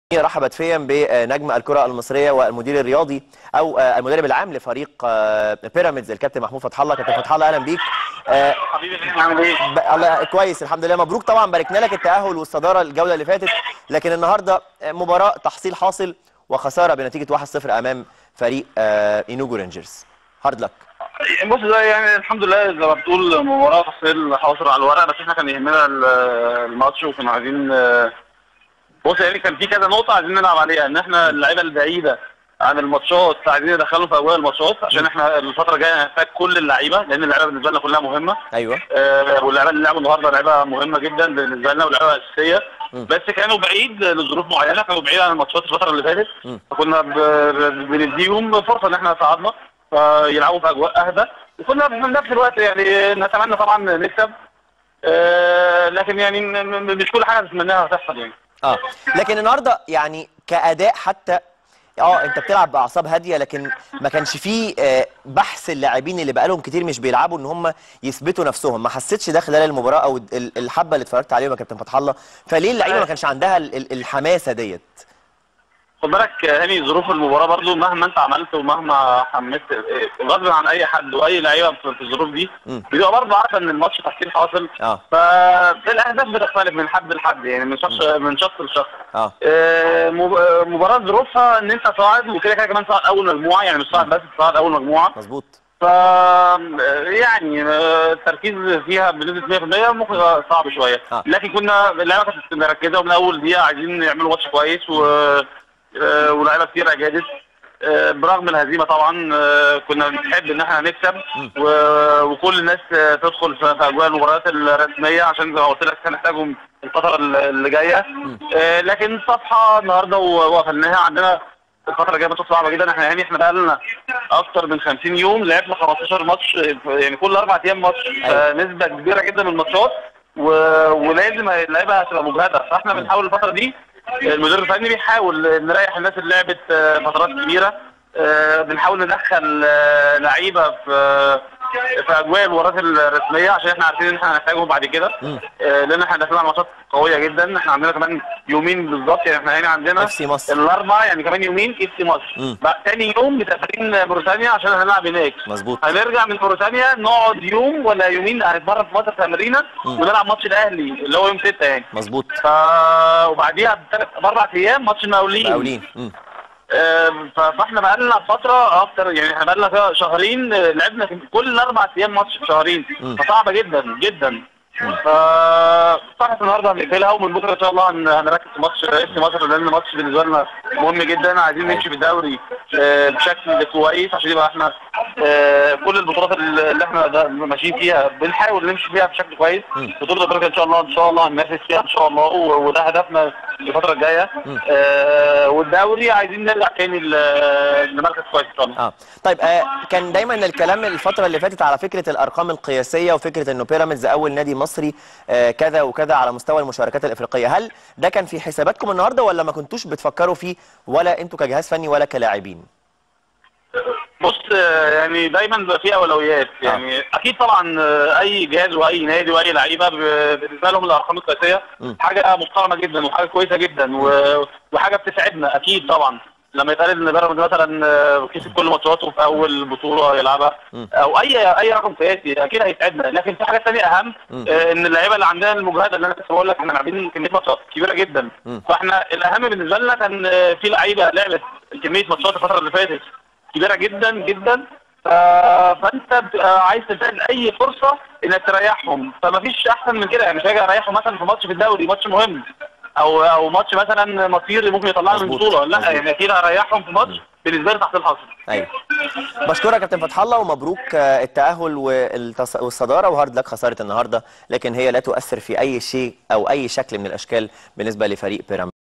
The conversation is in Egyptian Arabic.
رحبت فيا بنجم الكرة المصرية والمدير الرياضي أو المدرب العام لفريق بيراميدز الكابتن محمود فتح الله كابتن فتح الله أهلا بيك حبيبي عامل ايه؟ ب- الله كويس الحمد لله مبروك طبعا باركنا لك التأهل والصدارة الجولة اللي فاتت لكن النهاردة مباراة تحصيل حاصل وخسارة بنتيجة 1-0 أمام فريق آه، إينوجو رينجرز هارد لك بص ده يعني الحمد لله زي ما بتقول مباراة تحصيل حاصل على الورق بس احنا كان يهمنا ال- الماتش وكنا عايزين آه، بص يعني كان في كذا نقطة عايزين نلعب عليها ان احنا اللعيبة البعيدة عن الماتشات عايزين ندخلهم في اجواء الماتشات عشان احنا الفترة الجاية هنحتاج كل اللعيبة لان اللعيبة بالنسبة لنا كلها مهمة أيوه آه، واللعيبه اللي لعبوا النهارده لعيبه مهمه جدا بالنسبه لنا ولعيبه اساسيه مم. بس كانوا بعيد لظروف معينه كانوا بعيد عن الماتشات الفتره اللي فاتت مم. فكنا ب- بنديهم فرصه ان احنا صعدنا فيلعبوا في اجواء اهدى وكنا في نفس الوقت يعني نتمنى طبعا نكسب آه، لكن يعني م- م- مش كل حاجه نتمناها هتحصل يعني اه لكن النهارده يعني كاداء حتى اه انت بتلعب باعصاب هاديه لكن ما كانش فيه آه، بحث اللاعبين اللي بقالهم كتير مش بيلعبوا ان هم يثبتوا نفسهم ما حسيتش ده خلال المباراه او ال- الحبه اللي اتفرجت عليهم يا كابتن فتح الله فليه اللعيبه ما كانش عندها ال- ال- الحماسه ديت خد بالك هاني ظروف المباراه برضو مهما انت عملت ومهما حمست غصب عن اي حد واي لعيبه في في الظروف دي مم. بيبقى برضو عارفه ان الماتش تحكيم حاصل اه فالاهداف بتختلف من حد لحد يعني من شخص من شخص لشخص اه آه، مب- آه، مباراه ظروفها ان انت صاعد وكده كده كمان صاعد اول مجموعه يعني مش صاعد بس صاعد اول مجموعه مظبوط ف آه، يعني آه، التركيز فيها بنسبه 100% ممكن يبقى صعب شويه آه. لكن كنا اللعيبه كانت مركزه ومن اول دقيقه عايزين يعملوا ماتش كويس و آه، ولاعيبه كتير اجادت آه، برغم الهزيمه طبعا آه، كنا بنحب ان احنا نكسب و- وكل الناس آه، تدخل في في اجواء المباريات الرسميه عشان زي ما قلت لك هنحتاجهم الفتره اللي جايه آه، لكن الصفحه النهارده و- وقفلناها عندنا الفترة الجاية ماتشات صعبة جدا احنا يعني احنا بقى لنا أكتر من 50 يوم لعبنا 15 ماتش يعني كل أربع أيام ماتش أيوة. نسبة كبيرة جدا من الماتشات و... ولازم اللعيبة هتبقى مجهدة فاحنا بنحاول الفترة دي المدير الفني بيحاول نريح الناس اللي لعبت آه، فترات كبيرة آه، بنحاول ندخل آه، لعيبة في في اجواء المباريات الرسميه عشان احنا عارفين ان احنا هنحتاجهم بعد كده مم. آه، لان احنا داخلين على ماتشات قويه جدا احنا عندنا كمان يومين بالظبط يعني احنا هنا عندنا FC مصر. الاربع يعني كمان يومين اف سي مصر مم. بقى تاني يوم مسافرين موريتانيا عشان هنلعب هناك مظبوط هنرجع من موريتانيا نقعد يوم ولا يومين هنتمرن في مصر تمرينه مم. ونلعب ماتش الاهلي اللي هو يوم 6 يعني مظبوط ف وبعديها بثلاث باربع ايام ماتش المقاولين مقاولين مم. آم، ف- فاحنا بقالنا فتره اكتر يعني احنا بقالنا فيها شهرين آه، لعبنا في كل اربع ايام ماتش في شهرين مم. فصعبه جدا جدا ف صحة النهارده هنقفلها ومن بكره ان شاء الله هن- هنركز في ماتش اس مصر لان الماتش بالنسبه لنا مهم جدا عايزين نمشي بالدوري آه، بشكل كويس عشان يبقى احنا آه، كل البطولات اللي احنا ده- ماشيين فيها بنحاول نمشي فيها بشكل كويس مم. بطوله افريقيا ان شاء الله ان شاء الله هننافس فيها ان شاء الله و- وده هدفنا الفتره الجايه مم. آه، والدوري عايزين نرجع تاني ل- لمركز كويس ان شاء الله اه طيب آه كان دايما الكلام الفتره اللي فاتت على فكره الارقام القياسيه وفكره انه بيراميدز اول نادي مصري آه كذا وكذا على مستوى المشاركات الافريقيه هل ده كان في حساباتكم النهارده ولا ما كنتوش بتفكروا فيه ولا انتوا كجهاز فني ولا كلاعبين بص آه، يعني دايما بيبقى في اولويات يعني اكيد طبعا آه، اي جهاز واي نادي واي لعيبه ب- بالنسبه لهم الارقام القياسيه مم. حاجه محترمه جدا وحاجه كويسه جدا و- وحاجه بتسعدنا اكيد طبعا لما يتقال ان بيراميدز مثلا آه، كسب كل ماتشاته في اول بطوله يلعبها مم. او اي اي رقم قياسي اكيد هيسعدنا لكن في حاجات ثانيه اهم مم. آه، ان اللعيبه اللي عندنا المجهده اللي انا لسه بقول لك احنا لاعبين كميه ماتشات كبيره جدا مم. فاحنا الاهم بالنسبه لنا كان آه، في لعيبه لعبت كميه ماتشات الفتره اللي فاتت كبيره جدا جدا ف- فانت بتبقى عايز تنتهز اي فرصه انك تريحهم فما فيش احسن من كده يعني مش هاجي اريحهم مثلا في ماتش في الدوري ماتش مهم او او ماتش مثلا مصيري ممكن يطلعنا من مظبوط. البطوله لا مظبوط. يعني اكيد هريحهم في ماتش بالنسبه لي تحت الحصر ايوه بشكرك يا كابتن فتح الله ومبروك آه، التاهل والتص- والصداره وهارد لك خساره النهارده لكن هي لا تؤثر في اي شيء او اي شكل من الاشكال بالنسبه لفريق بيراميدز